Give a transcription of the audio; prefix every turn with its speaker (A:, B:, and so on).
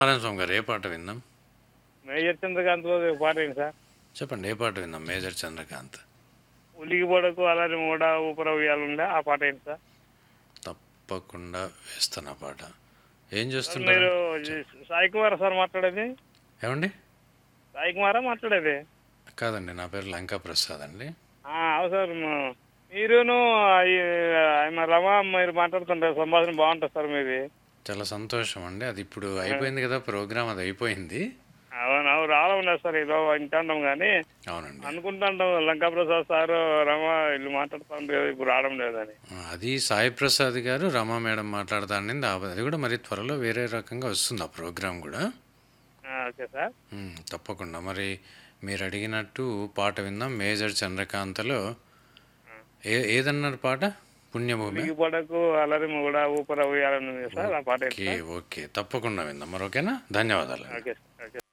A: నారాయణ స్వామి గారు ఏ పాట విందాం
B: మేజర్ చంద్రకాంత్ లో పాట ఏంటి సార్
A: చెప్పండి ఏ పాట విందాం మేజర్ చంద్రకాంత్
B: ఉలికి పొడకు అలానే మూడ ఊపర ఉయ్యాలుండే ఆ పాట ఏంటి సార్
A: తప్పకుండా వేస్తాను ఆ పాట ఏం చేస్తుంటారు
B: మీరు సాయి కుమార్ సార్ మాట్లాడేది
A: ఏమండి
B: సాయి కుమారా మాట్లాడేది
A: కాదండి నా పేరు లంకా ప్రసాద్ అండి
B: ఆ, అవును సార్ మ- మీరును ఈ, ఆమె రమ మీరు మాట్లాడుతుంటారు సంభాషణ బాగుంటుంది సార్ మీది
A: చాలా సంతోషం అండి అది ఇప్పుడు అయిపోయింది కదా ప్రోగ్రామ్ అది అయిపోయింది
B: అవును అవును రావడం లేదు సార్ ఈలో వింటాం కానీ
A: అవునండి
B: అనుకుంటాంటాం లంకా ప్రసాద్ సార్ రమ వీళ్ళు మాట్లాడుతుంటారు కదా, ఇప్పుడు రావడం లేదని
A: అది సాయి ప్రసాద్ గారు రమా మేడం మాట్లాడతానండి అది కూడా మరి త్వరలో వేరే రకంగా వస్తుంది ఆ ప్రోగ్రామ్ కూడా
B: ఆ, ఓకే సార్
A: ఉమ్, తప్పకుండా మరి మీరు అడిగినట్టు పాట విందాం మేజర్ చంద్రకాంతలో ఏ ఏదన్నారు పాట పుణ్యభూమి
B: ఉలికి పొడకు అలరి మూడ ఊపర ఉయ్యాలని ఉంది సార్ ఆ పాట ఏంటి
A: ఓకే ఓకే తప్పకుండా విందాం మరి ఓకేనా ధన్యవాదాలు
B: ఓకే ఓకే